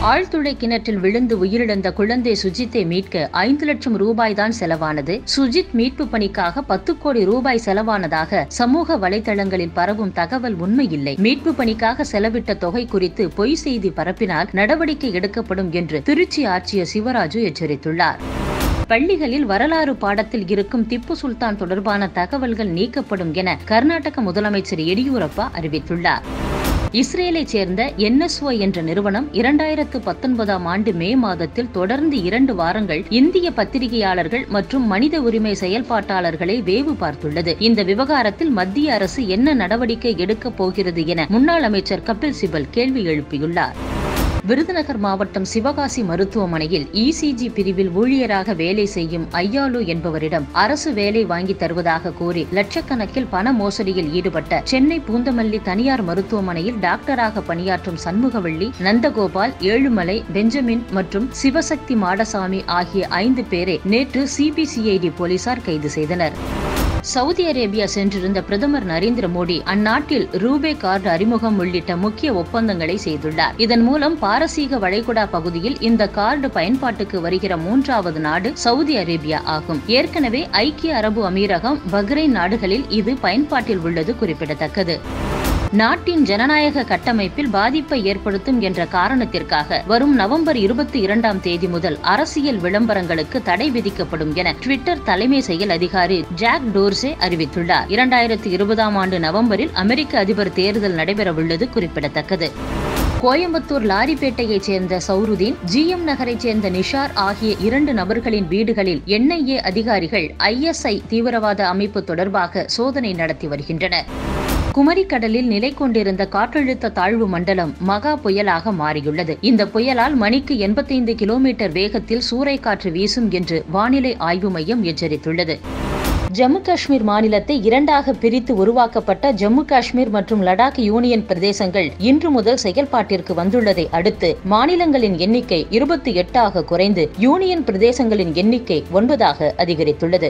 ஆழ்துளை கிணற்றில் விழுந்து உயிரிழந்த குழந்தை சுஜித்தை மீட்க ஐந்து லட்சம் ரூபாய் தான் செலவானது சுஜித் மீட்பு பணிக்காக பத்து கோடி ரூபாய் செலவானதாக சமூக வலைதளங்களில் பரவும் தகவல் உண்மையில்லை மீட்பு பணிக்காக செலவிட்ட தொகை குறித்து பொய் செய்தி பரப்பினால் நடவடிக்கை எடுக்கப்படும் என்று திருச்சி ஆட்சியர் சிவராஜு எச்சரித்துள்ளார் பள்ளிகளில் வரலாறு பாடத்தில் இருக்கும் திப்பு சுல்தான் தொடர்பான தகவல்கள் நீக்கப்படும் என கர்நாடக முதலமைச்சர் எடியூரப்பா அறிவித்துள்ளார் இஸ்ரேலைச் சேர்ந்த என்எஸ்ஓ என்ற நிறுவனம் இரண்டாயிரத்து பத்தொன்பதாம் ஆண்டு மே மாதத்தில் தொடர்ந்து இரண்டு வாரங்கள் இந்திய பத்திரிகையாளர்கள் மற்றும் மனித உரிமை செயல்பாட்டாளர்களை வேவு பார்த்துள்ளது இந்த விவகாரத்தில் மத்திய அரசு என்ன நடவடிக்கை எடுக்கப் போகிறது என முன்னாள் அமைச்சர் கபில் சிபல் கேள்வி எழுப்பியுள்ளார் விருதுநகர் மாவட்டம் சிவகாசி மருத்துவமனையில் இசிஜி பிரிவில் ஊழியராக வேலை செய்யும் ஐயாலு என்பவரிடம் அரசு வேலை வாங்கி தருவதாக கூறி லட்சக்கணக்கில் பண மோசடியில் ஈடுபட்ட சென்னை பூந்தமல்லி தனியார் மருத்துவமனையில் டாக்டராக பணியாற்றும் சண்முகவள்ளி நந்தகோபால் ஏழுமலை பெஞ்சமின் மற்றும் சிவசக்தி மாடசாமி ஆகிய ஐந்து பேரை நேற்று சிபிசிஐடி போலீசார் கைது செய்தனர் சவுதி அரேபியா சென்றிருந்த பிரதமர் நரேந்திர மோடி அந்நாட்டில் ரூபே கார்டு அறிமுகம் உள்ளிட்ட முக்கிய ஒப்பந்தங்களை செய்துள்ளார் இதன் மூலம் பாரசீக வளைகுடா பகுதியில் இந்த கார்டு பயன்பாட்டுக்கு வருகிற மூன்றாவது நாடு சவுதி அரேபியா ஆகும் ஏற்கனவே ஐக்கிய அரபு அமீரகம் பஹ்ரைன் நாடுகளில் இது பயன்பாட்டில் உள்ளது குறிப்பிடத்தக்கது நாட்டின் ஜனநாயக கட்டமைப்பில் பாதிப்பை ஏற்படுத்தும் என்ற காரணத்திற்காக வரும் நவம்பர் இருபத்தி இரண்டாம் தேதி முதல் அரசியல் விளம்பரங்களுக்கு தடை விதிக்கப்படும் என ட்விட்டர் தலைமை செயல் அதிகாரி ஜாக் டோர்சே அறிவித்துள்ளார் இரண்டாயிரத்தி இருபதாம் ஆண்டு நவம்பரில் அமெரிக்க அதிபர் தேர்தல் நடைபெறவுள்ளது குறிப்பிடத்தக்கது கோயம்புத்தூர் லாரிப்பேட்டையைச் சேர்ந்த சௌருதீன் ஜிஎம் நகரைச் சேர்ந்த நிஷார் ஆகிய இரண்டு நபர்களின் வீடுகளில் என்ஐஏ அதிகாரிகள் ஐஎஸ்ஐ தீவிரவாத அமைப்பு தொடர்பாக சோதனை நடத்தி வருகின்றனர் குமரிக்கடலில் நிலை கொண்டிருந்த காற்றழுத்த தாழ்வு மண்டலம் மகா புயலாக மாறியுள்ளது இந்த புயலால் மணிக்கு எண்பத்தைந்து கிலோமீட்டர் வேகத்தில் சூறைக்காற்று வீசும் என்று வானிலை ஆய்வு மையம் எச்சரித்துள்ளது ஜம்மு காஷ்மீர் மாநிலத்தை இரண்டாக பிரித்து உருவாக்கப்பட்ட ஜம்மு காஷ்மீர் மற்றும் லடாக் யூனியன் பிரதேசங்கள் இன்று முதல் செயல்பாட்டிற்கு வந்துள்ளதை அடுத்து மாநிலங்களின் எண்ணிக்கை இருபத்தி எட்டாக குறைந்து யூனியன் பிரதேசங்களின் எண்ணிக்கை ஒன்பதாக அதிகரித்துள்ளது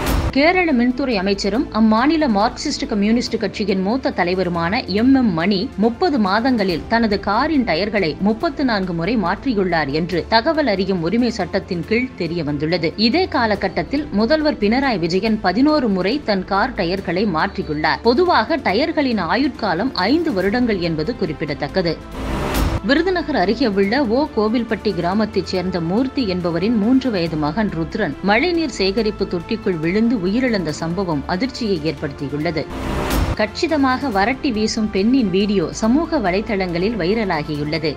கேரள மின்துறை அமைச்சரும் அம்மாநில மார்க்சிஸ்ட் கம்யூனிஸ்ட் கட்சியின் மூத்த தலைவருமான எம் எம் மணி முப்பது மாதங்களில் தனது காரின் டயர்களை முப்பத்து நான்கு முறை மாற்றியுள்ளார் என்று தகவல் அறியும் உரிமை சட்டத்தின் கீழ் தெரிய வந்துள்ளது இதே காலகட்டத்தில் முதல்வர் பினராயி விஜயன் பதினோரு முறை தன் கார் டயர்களை மாற்றியுள்ளார் பொதுவாக டயர்களின் ஆயுட்காலம் ஐந்து வருடங்கள் என்பது குறிப்பிடத்தக்கது விருதுநகர் அருகே உள்ள ஓ கோவில்பட்டி கிராமத்தைச் சேர்ந்த மூர்த்தி என்பவரின் மூன்று வயது மகன் ருத்ரன் மழைநீர் சேகரிப்பு தொட்டிக்குள் விழுந்து உயிரிழந்த சம்பவம் அதிர்ச்சியை ஏற்படுத்தியுள்ளது கச்சிதமாக வரட்டி வீசும் பெண்ணின் வீடியோ சமூக வலைதளங்களில் வைரலாகியுள்ளது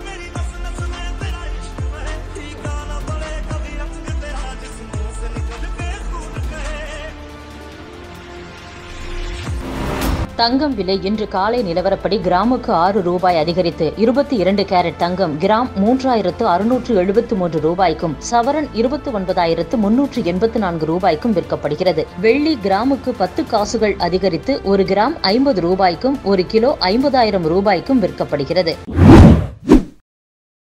தங்கம் விலை இன்று காலை நிலவரப்படி கிராமுக்கு ஆறு ரூபாய் அதிகரித்து இருபத்தி இரண்டு கேரட் தங்கம் கிராம் மூன்றாயிரத்து அறுநூற்று எழுபத்து மூன்று ரூபாய்க்கும் சவரன் இருபத்தி ஒன்பதாயிரத்து முன்னூற்று எண்பத்து நான்கு ரூபாய்க்கும் விற்கப்படுகிறது வெள்ளி கிராமுக்கு பத்து காசுகள் அதிகரித்து ஒரு கிராம் ஐம்பது ரூபாய்க்கும் ஒரு கிலோ ஐம்பதாயிரம் ரூபாய்க்கும் விற்கப்படுகிறது